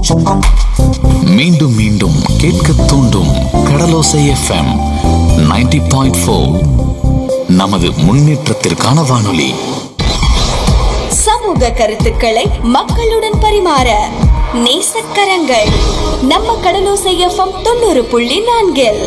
மீண்டும் மீண்டும் கேட்க தூண்டும் கடலோசை எஃப்எம் 90.4 பாயிண்ட் ஃபோர் நமது முன்னேற்றத்திற்கான வானொலி சமூக கருத்துக்களை மக்களுடன் பரிமாற நேசக்கரங்கள் நம்ம கடலோசை எஃப்எம் தொண்ணூறு புள்ளி நான்கில்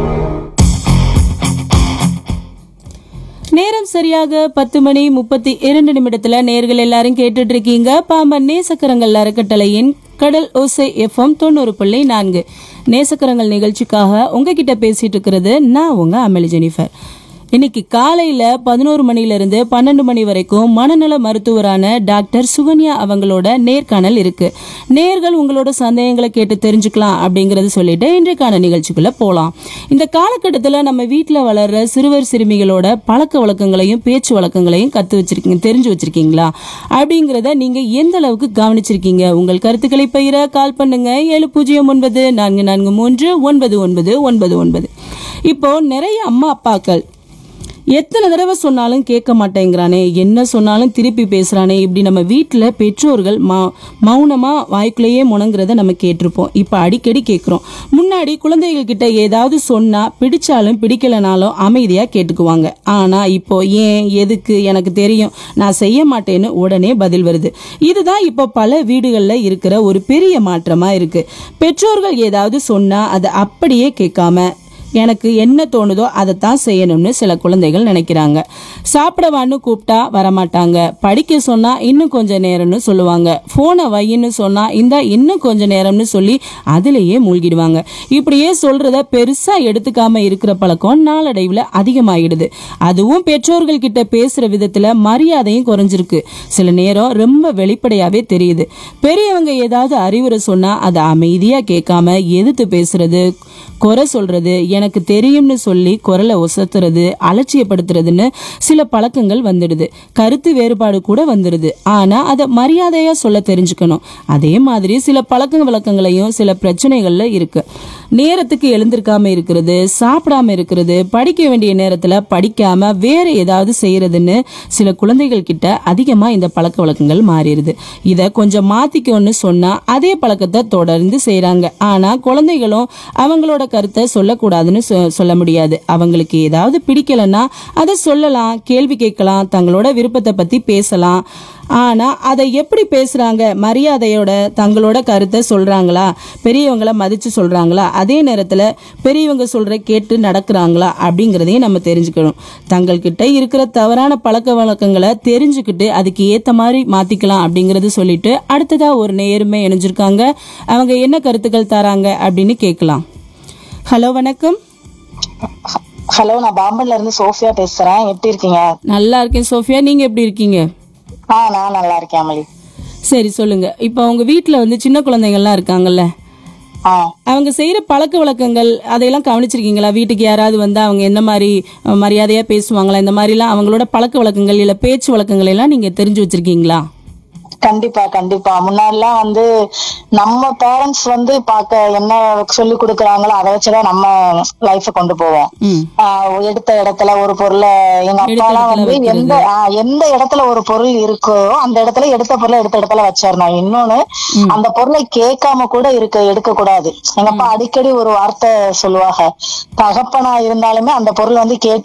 நேரம் சரியாக பத்து மணி முப்பத்தி இரண்டு நிமிடத்துல நேர்கள் எல்லாரும் கேட்டுட்டு இருக்கீங்க பாம்பன் நேசக்கரங்கள் அறக்கட்டளையின் கடல் ஓசை எஃப்எம் தொண்ணூறு புள்ளி நான்கு நேசக்கரங்கள் நிகழ்ச்சிக்காக உங்ககிட்ட பேசிட்டு இருக்கிறது நான் உங்க அமெலி ஜெனிஃபர் இன்னைக்கு காலையில பதினோரு மணில இருந்து பன்னெண்டு மணி வரைக்கும் மனநல மருத்துவரான டாக்டர் சுகன்யா அவங்களோட நேர்காணல் இருக்கு நேர்கள் உங்களோட சந்தேகங்களை கேட்டு தெரிஞ்சுக்கலாம் அப்படிங்கறது சொல்லிட்டு இன்றைக்கான நிகழ்ச்சிக்குள்ள போலாம் இந்த காலகட்டத்துல நம்ம வீட்ல வளர்ற சிறுவர் சிறுமிகளோட பழக்க வழக்கங்களையும் பேச்சு வழக்கங்களையும் கத்து வச்சிருக்கீங்க தெரிஞ்சு வச்சிருக்கீங்களா அப்படிங்கறத நீங்க எந்த அளவுக்கு கவனிச்சிருக்கீங்க உங்கள் கருத்துக்களை பகிர கால் பண்ணுங்க ஏழு பூஜ்ஜியம் ஒன்பது நான்கு நான்கு மூன்று ஒன்பது ஒன்பது ஒன்பது ஒன்பது இப்போ நிறைய அம்மா அப்பாக்கள் எத்தனை தடவை சொன்னாலும் கேட்க மாட்டேங்கிறானே என்ன சொன்னாலும் திருப்பி பேசுறானே இப்படி நம்ம வீட்டில் பெற்றோர்கள் ம மௌனமா வாய்க்குள்ளேயே முணங்குறத நம்ம கேட்டிருப்போம் இப்போ அடிக்கடி கேட்குறோம் முன்னாடி குழந்தைகள் கிட்ட ஏதாவது சொன்னா பிடிச்சாலும் பிடிக்கலனாலும் அமைதியா கேட்டுக்குவாங்க ஆனா இப்போ ஏன் எதுக்கு எனக்கு தெரியும் நான் செய்ய மாட்டேன்னு உடனே பதில் வருது இதுதான் இப்போ பல வீடுகளில் இருக்கிற ஒரு பெரிய மாற்றமா இருக்கு பெற்றோர்கள் ஏதாவது சொன்னா அதை அப்படியே கேட்காம எனக்கு என்ன தோணுதோ அதைத்தான் செய்யணும்னு சில குழந்தைகள் நினைக்கிறாங்க சாப்பிடவான்னு கூப்பிட்டா வரமாட்டாங்க படிக்க சொன்னா இன்னும் கொஞ்ச நேரம்னு சொல்லுவாங்க போனை வையின்னு சொன்னா இந்த இன்னும் கொஞ்ச நேரம்னு சொல்லி அதிலேயே மூழ்கிடுவாங்க இப்படியே சொல்றத பெருசா எடுத்துக்காம இருக்கிற பழக்கம் நாளடைவுல அதிகமாகிடுது அதுவும் பெற்றோர்கள் கிட்ட பேசுற விதத்துல மரியாதையும் குறைஞ்சிருக்கு சில நேரம் ரொம்ப வெளிப்படையாவே தெரியுது பெரியவங்க ஏதாவது அறிவுரை சொன்னா அதை அமைதியா கேட்காம எதிர்த்து பேசுறது குறை சொல்றது எனக்கு தெரியும்னு சொல்லி குரலை ஒசத்துறது அலட்சியப்படுத்துறதுன்னு சில பழக்கங்கள் வந்துடுது கருத்து வேறுபாடு கூட வந்துடுது ஆனா அதை மரியாதையா சொல்ல தெரிஞ்சுக்கணும் அதே மாதிரி சில பழக்க வழக்கங்களையும் சில பிரச்சனைகள்ல இருக்கு நேரத்துக்கு எழுந்திருக்காம இருக்கிறது சாப்பிடாம இருக்கிறது படிக்க வேண்டிய நேரத்துல படிக்காம வேற ஏதாவது செய்யறதுன்னு சில குழந்தைகள் கிட்ட அதிகமா இந்த பழக்க வழக்கங்கள் மாறிடுது இத கொஞ்சம் மாத்திக்கோன்னு சொன்னா அதே பழக்கத்தை தொடர்ந்து செய்றாங்க ஆனா குழந்தைகளும் அவங்களோட கருத்தை சொல்லக்கூடாதுன்னு சொ- சொல்ல முடியாது அவங்களுக்கு ஏதாவது பிடிக்கலன்னா அதை சொல்லலாம் கேள்வி கேட்கலாம் தங்களோட விருப்பத்தை பத்தி பேசலாம் ஆனா அதை எப்படி பேசுறாங்க மரியாதையோட தங்களோட கருத்தை சொல்றாங்களா பெரியவங்கள மதிச்சு சொல்றாங்களா அதே நேரத்துல பெரியவங்க சொல்ற கேட்டு நடக்கிறாங்களா அப்படிங்கறதையும் நம்ம தெரிஞ்சுக்கணும் தங்கள்கிட்ட இருக்கிற தவறான பழக்க வழக்கங்களை தெரிஞ்சுக்கிட்டு அதுக்கு ஏத்த மாதிரி மாத்திக்கலாம் அப்படிங்கறது சொல்லிட்டு அடுத்ததா ஒரு நேர்மை இணைஞ்சிருக்காங்க அவங்க என்ன கருத்துக்கள் தராங்க அப்படின்னு கேட்கலாம் ஹலோ வணக்கம் ஹலோ நான் பாம்பன்ல இருந்து சோஃபியா பேசுறேன் எப்படி இருக்கீங்க நல்லா இருக்கேன் சோஃபியா நீங்க எப்படி இருக்கீங்க ஆ நான் நல்லா இருக்கேன் அமளி சரி சொல்லுங்க இப்போ உங்க வீட்ல வந்து சின்ன குழந்தைங்கள்லாம் இருக்காங்கல்ல ஆ அவங்க செய்யற பழக்க வழக்கங்கள் அதையெல்லாம் கவனிச்சிருக்கீங்களா வீட்டுக்கு யாராவது வந்து அவங்க என்ன மாதிரி அஹ், மரியாதையா பேசுவாங்களா இந்த மாதிரிலாம் அவங்களோட பழக்க வழக்கங்கள் இல்ல பேச்சு வழக்கங்கள் எல்லாம் நீங்க தெரிஞ்சு வச்சிருக்கீங்களா கண்டிப்பா கண்டிப்பா முன்னாடிலாம் வந்து நம்ம பேரண்ட்ஸ் வந்து பார்க்க என்ன சொல்லி கொடுக்குறாங்களோ அதை வச்சுதான் நம்ம லைஃப கொண்டு போவோம் ம் ஆஹ் எடுத்த இடத்துல ஒரு பொருளை எங்க எடுத்த அப்பாலாம் இடத்துல வந்து வைக்கிறது. எந்த ஆஹ் எந்த இடத்துல ஒரு பொருள் இருக்கோ அந்த இடத்துல எடுத்த பொருளை எடுத்த இடத்துல வச்சிடணும் இன்னொன்னு அந்த பொருளை கேட்காம கூட இருக்க எடுக்க கூடாது எங்க அப்பா அடிக்கடி ஒரு வார்த்தை சொல்லுவாங்க தகப்பனா இருந்தாலுமே அந்த பொருள் வந்து கேட்டு